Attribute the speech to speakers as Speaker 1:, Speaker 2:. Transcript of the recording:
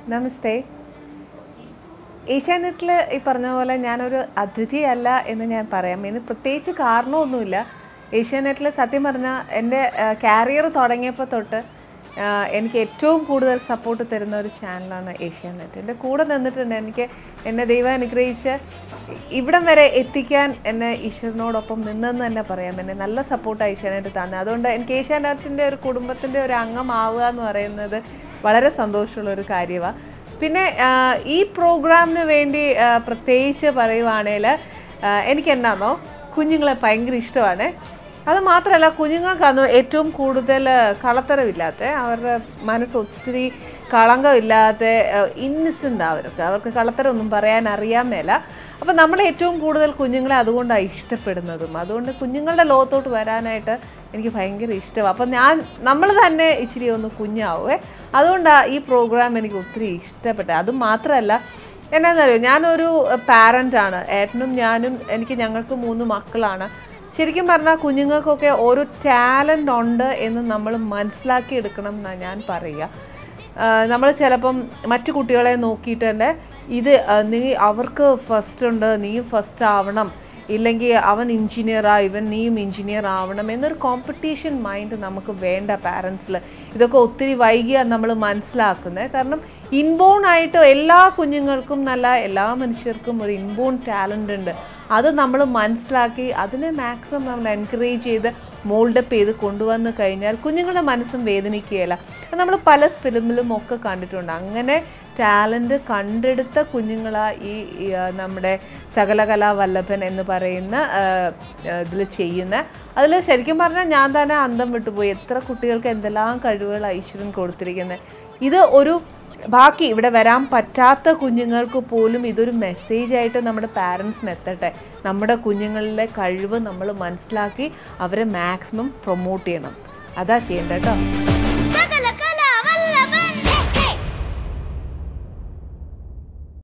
Speaker 1: നമസ്തേ ഏഷ്യാനെറ്റിൽ ഈ പറഞ്ഞ പോലെ ഞാനൊരു അതിഥിയല്ല എന്ന് ഞാൻ പറയാം ഇതിന് പ്രത്യേകിച്ച് കാരണമൊന്നുമില്ല ഏഷ്യാനെറ്റിൽ സത്യം പറഞ്ഞാൽ എൻ്റെ കാരിയർ തുടങ്ങിയപ്പോൾ തൊട്ട് ആ, എനിക്ക് ഏറ്റവും കൂടുതൽ സപ്പോർട്ട് തരുന്ന ഒരു ചാനലാണ് ഏഷ്യാനെറ്റ് എൻ്റെ കൂടെ നിന്നിട്ടുണ്ട് എനിക്ക് എന്നെ ദൈവം അനുഗ്രഹിച്ച് ഇവിടം വരെ എത്തിക്കാൻ എന്നെ ഈശ്വരനോടൊപ്പം നിന്നെന്ന് തന്നെ പറയാം എന്നെ നല്ല സപ്പോർട്ട് ഏഷ്യാനെറ്റ് തന്നെ അതുകൊണ്ട് എനിക്ക് ഏഷ്യാനെറ്റിൻ്റെ ഒരു കുടുംബത്തിൻ്റെ ഒരു അംഗമാവുക എന്ന് പറയുന്നത് വളരെ സന്തോഷമുള്ള ഒരു കാര്യമാണ് പിന്നെ ആ, ഈ പ്രോഗ്രാമിന് വേണ്ടി ആ, പ്രത്യേകിച്ച് പറയുവാണേൽ എനിക്ക് എന്നാന്നോ കുഞ്ഞുങ്ങളെ ഭയങ്കര ഇഷ്ടമാണ് അത് മാത്രമല്ല കുഞ്ഞുങ്ങൾക്കാണ് ഏറ്റവും കൂടുതൽ കളത്തരമില്ലാത്ത അവരുടെ മനസ്സ് ഒത്തിരി കളങ്കമില്ലാത്ത ഇന്നസെൻ്റ് അവർക്ക് അവർക്ക് കളത്തരമൊന്നും പറയാൻ അറിയാൻ മേല അപ്പം നമ്മൾ ഏറ്റവും കൂടുതൽ കുഞ്ഞുങ്ങളെ അതുകൊണ്ടാണ് ഇഷ്ടപ്പെടുന്നതും അതുകൊണ്ട് കുഞ്ഞുങ്ങളുടെ ലോകത്തോട്ട് വരാനായിട്ട് എനിക്ക് ഭയങ്കര ഇഷ്ടമാണ് അപ്പം ഞാൻ നമ്മൾ തന്നെ ഇച്ചിരി ഒന്ന് കുഞ്ഞാവേ അതുകൊണ്ടാണ് ഈ പ്രോഗ്രാം എനിക്ക് ഒത്തിരി ഇഷ്ടപ്പെട്ടത് അത് മാത്രമല്ല എന്നാന്നറിയോ ഞാനൊരു പാരൻ്റ് ആണ് ഏട്ടനും ഞാനും എനിക്ക് ഞങ്ങൾക്ക് മൂന്ന് മക്കളാണ് ശരിക്കും പറഞ്ഞാൽ കുഞ്ഞുങ്ങൾക്കൊക്കെ ഓരോ ടാലൻ്റ് ഉണ്ട് എന്ന് നമ്മൾ മനസ്സിലാക്കി എടുക്കണം എന്നാണ് ഞാൻ പറയുക നമ്മൾ ചിലപ്പം മറ്റു കുട്ടികളെ നോക്കിയിട്ട് തന്നെ ഇത് ആ, നീ അവർക്ക് ഫസ്റ്റ് ഉണ്ട് നീയും ഫസ്റ്റ് ആവണം ഇല്ലെങ്കിൽ അവൻ എഞ്ചിനീയറാ ഇവൻ നീയും എഞ്ചിനീയർ ആവണം എന്നൊരു കോമ്പറ്റീഷൻ മൈൻഡ് നമുക്ക് വേണ്ട പാരൻസിൽ ഇതൊക്കെ ഒത്തിരി വൈകിയാണ് നമ്മൾ മനസ്സിലാക്കുന്നത് കാരണം ഇൻബോൺ ആയിട്ട് എല്ലാ കുഞ്ഞുങ്ങൾക്കും നല്ല എല്ലാ മനുഷ്യർക്കും ഒരു ഇൻബോൺ ടാലൻ്റ് ഉണ്ട് അത് നമ്മൾ മനസ്സിലാക്കി അതിനെ മാക്സിമം നമ്മൾ എൻകറേജ് ചെയ്ത് മോൾഡപ്പ് ചെയ്ത് കൊണ്ടുവന്ന് കഴിഞ്ഞാൽ കുഞ്ഞുങ്ങളുടെ മനസ്സും വേദനിക്കുകയില്ല അത് നമ്മൾ പല ഫിലിമിലും ഒക്കെ കണ്ടിട്ടുണ്ട് അങ്ങനെ ടാലൻറ്റ് കണ്ടെടുത്ത കുഞ്ഞുങ്ങളാ ഈ ഈ, ആ, നമ്മുടെ സകലകലാ വല്ലഭൻ എന്ന് പറയുന്ന ഇതിൽ ചെയ്യുന്ന അതിൽ ശരിക്കും പറഞ്ഞാൽ ഞാൻ തന്നെ അന്തം വിട്ടുപോയി എത്ര കുട്ടികൾക്ക് എന്തെല്ലാം കഴിവുകൾ ഈശ്വരൻ കൊടുത്തിരിക്കുന്നത് ഇത് ഒരു ബാക്കി ഇവിടെ വരാൻ പറ്റാത്ത കുഞ്ഞുങ്ങൾക്ക് പോലും ഇതൊരു മെസ്സേജ് ആയിട്ട് നമ്മുടെ പാരൻസിന് എത്തട്ടെ നമ്മുടെ കുഞ്ഞുങ്ങളിലെ കഴിവ് നമ്മൾ മനസ്സിലാക്കി അവരെ മാക്സിമം പ്രൊമോട്ട് ചെയ്യണം അതാ ചെയ്യേണ്ടത് കേട്ടോ